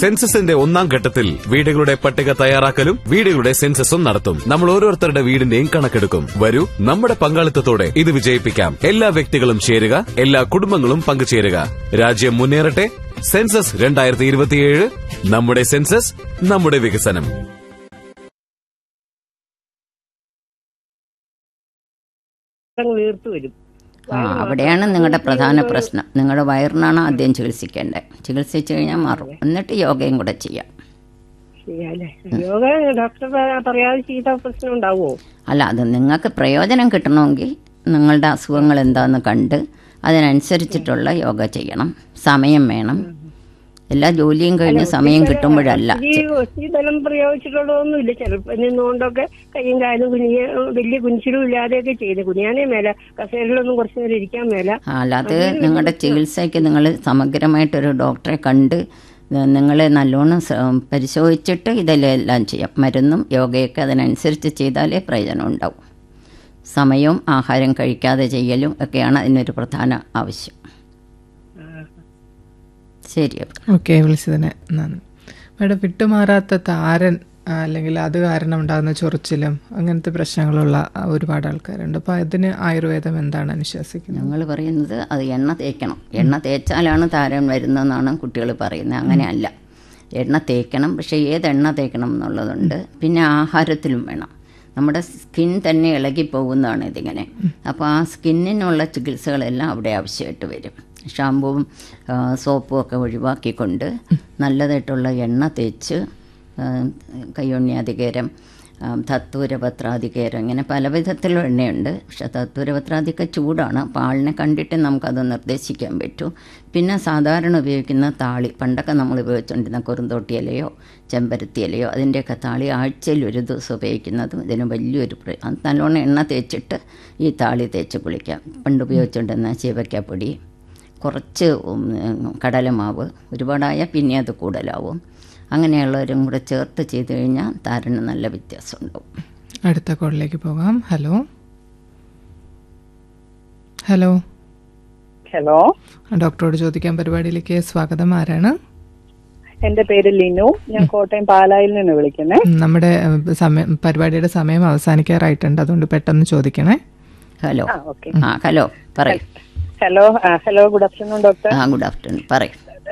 സെൻസസിന്റെ ഒന്നാം ഘട്ടത്തിൽ വീടുകളുടെ പട്ടിക തയ്യാറാക്കലും വീടുകളുടെ സെൻസസും നടത്തും നമ്മൾ ഓരോരുത്തരുടെ വീടിന്റെയും കണക്കെടുക്കും വരൂ നമ്മുടെ പങ്കാളിത്തത്തോടെ ഇത് വിജയിപ്പിക്കാം എല്ലാ വ്യക്തികളും ചേരുക എല്ലാ കുടുംബങ്ങളും പങ്കുചേരുക രാജ്യം മുന്നേറട്ടെ സെൻസസ് രണ്ടായിരത്തി ഇരുപത്തിയേഴ് നമ്മുടെ സെൻസസ് നമ്മുടെ വികസനം അങ്ങ് വീർത്ത് വരും ആ അവിടെയാണ് നിങ്ങളുടെ പ്രധാന പ്രശ്നം നിങ്ങളുടെ വയറിനാണ് ആദ്യം ചികിത്സിക്കേണ്ടത് ചികിത്സിച്ചു കഴിഞ്ഞാൽ മാറും എന്നിട്ട് യോഗയും കൂടെ ചെയ്യാം ശരിയല്ലേ യോഗ ഡോക്ടർ പറയാതെ ചെയ്ത പ്രശ്നം ഉണ്ടാവുമോ അല്ല അത് നിങ്ങൾക്ക് പ്രയോജനം കിട്ടണമെങ്കിൽ നിങ്ങളുടെ അസുഖങ്ങൾ എന്താണെന്ന് കണ്ട് അതിനനുസരിച്ചിട്ടുള്ള യോഗ ചെയ്യണം സമയം വേണം എല്ലാ ജോലിയും കഴിഞ്ഞ് സമയം കിട്ടുമ്പോഴല്ല ഒത്തിരി ഒത്തിരി ബലം പ്രയോഗിച്ചിട്ടുള്ളതൊന്നുമില്ല ചെറുപ്പം നിന്നുകൊണ്ടൊക്കെ കയ്യും കാലും കുനിയ വലിയ കുനിച്ചിലും ഇല്ലാതെയൊക്കെ ചെയ്ത് കുനിയാനേ മേല കസേരയിലൊന്നും കുറച്ചു നേരം ഇരിക്കാൻ മേല അല്ലാതെ നിങ്ങളുടെ ചികിത്സയ്ക്ക് നിങ്ങൾ സമഗ്രമായിട്ടൊരു ഡോക്ടറെ കണ്ട് നിങ്ങളെ നല്ലോണം സ- പരിശോധിച്ചിട്ട് ഇതെല്ലാം ചെയ്യാം മരുന്നും യോഗയൊക്കെ അതിനനുസരിച്ച് ചെയ്താലേ പ്രയോജനം ഉണ്ടാവും സമയവും ആഹാരം കഴിക്കാതെ ചെയ്യലും ഒക്കെയാണ് അതിനൊരു പ്രധാന ആവശ്യം ശരി അപ്പോൾ ഓക്കെ വിളിച്ചതിന് നന്ദി മേഡം വിട്ടുമാറാത്ത താരൻ ആ, അല്ലെങ്കിൽ അത് കാരണം ഉണ്ടാകുന്ന ചൊറിച്ചിലും അങ്ങനത്തെ പ്രശ്നങ്ങളുള്ള ആ, ഒരുപാട് ആൾക്കാരുണ്ട് അപ്പോൾ അതിന് ആയുർവേദം എന്താണ് അനുശാസിക്കുന്നത് ഞങ്ങൾ പറയുന്നത് അത് എണ്ണ തേക്കണം എണ്ണ തേച്ചാലാണ് താരൻ വരുന്നതെന്നാണ് കുട്ടികൾ പറയുന്നത് അങ്ങനെയല്ല എണ്ണ തേക്കണം പക്ഷേ ഏത് എണ്ണ തേക്കണം എന്നുള്ളതുണ്ട് പിന്നെ ആഹാരത്തിലും വേണം നമ്മുടെ സ്കിൻ തന്നെ ഇളകി പോകുന്നതാണ് ഇതിങ്ങനെ അപ്പോൾ ആ സ്കിന്നിനുള്ള ചികിത്സകളെല്ലാം അവിടെ ആവശ്യമായിട്ട് വരും ഷാമ്പുവും ആ, സോപ്പും ഒക്കെ ഒഴിവാക്കിക്കൊണ്ട് നല്ലതായിട്ടുള്ള എണ്ണ തേച്ച് ആ, കയ്യൊണ്യാധികേരം ആ, തത്തൂരപത്രാധികേരം ഇങ്ങനെ പല വിധത്തിലുള്ള എണ്ണയുണ്ട് പക്ഷെ തത്തൂരപത്രാധിക ചൂടാണ് അപ്പോൾ ആളിനെ കണ്ടിട്ട് നമുക്കത് നിർദ്ദേശിക്കാൻ പറ്റൂ പിന്നെ സാധാരണ ഉപയോഗിക്കുന്ന താളി പണ്ടൊക്കെ നമ്മൾ ഉപയോഗിച്ചുകൊണ്ടിരുന്ന കുറുന്തോട്ടി ഇലയോ ചെമ്പരത്തി ഇലയോ അതിൻ്റെയൊക്കെ താളി ആഴ്ചയിൽ ഒരു ദിവസം ഉപയോഗിക്കുന്നതും ഇതിന് വലിയൊരു പ്ര- അത് നല്ലോണം എണ്ണ തേച്ചിട്ട് ഈ താളി തേച്ച് കുളിക്കാം പണ്ട് ഉപയോഗിച്ചുകൊണ്ടിരുന്ന ചീവയ്ക്കാപ്പൊടി കുറച്ച് ഉം, കടലമാവ് ഒരുപാടായ പിന്നെ അത് കൂടുതലാവും അങ്ങനെയുള്ളവരും കൂടെ ചേർത്ത് ചെയ്ത് കഴിഞ്ഞാൽ താരന് നല്ല വ്യത്യാസം ഉണ്ടാവും അടുത്ത കോളിലേക്ക് പോകാം ഹലോ ഹലോ ഹലോ ഡോക്ടറോട് ചോദിക്കാൻ പരിപാടിയിലേക്ക് സ്വാഗതം ആരാണ് എന്റെ പേര് ലിനു ഞാൻ കോട്ടയം പാലായിൽ നിന്ന് വിളിക്കുന്നേ ഉം, നമ്മുടെ ഏഹ്, സമയം പരിപാടിയുടെ സമയം അവസാനിക്കാറായിട്ടുണ്ട് അതുകൊണ്ട് പെട്ടെന്ന് ചോദിക്കണേ ഹലോ ആ ഓക്കെ ആ ഹലോ പറയൂ ഹലോ ആ, ഹലോ ഗുഡ് ആഫ്റ്റർനൂൺ ഡോക്ടർ ആ ഗുഡ് ആഫ്റ്റർനൂൺ പറയൂ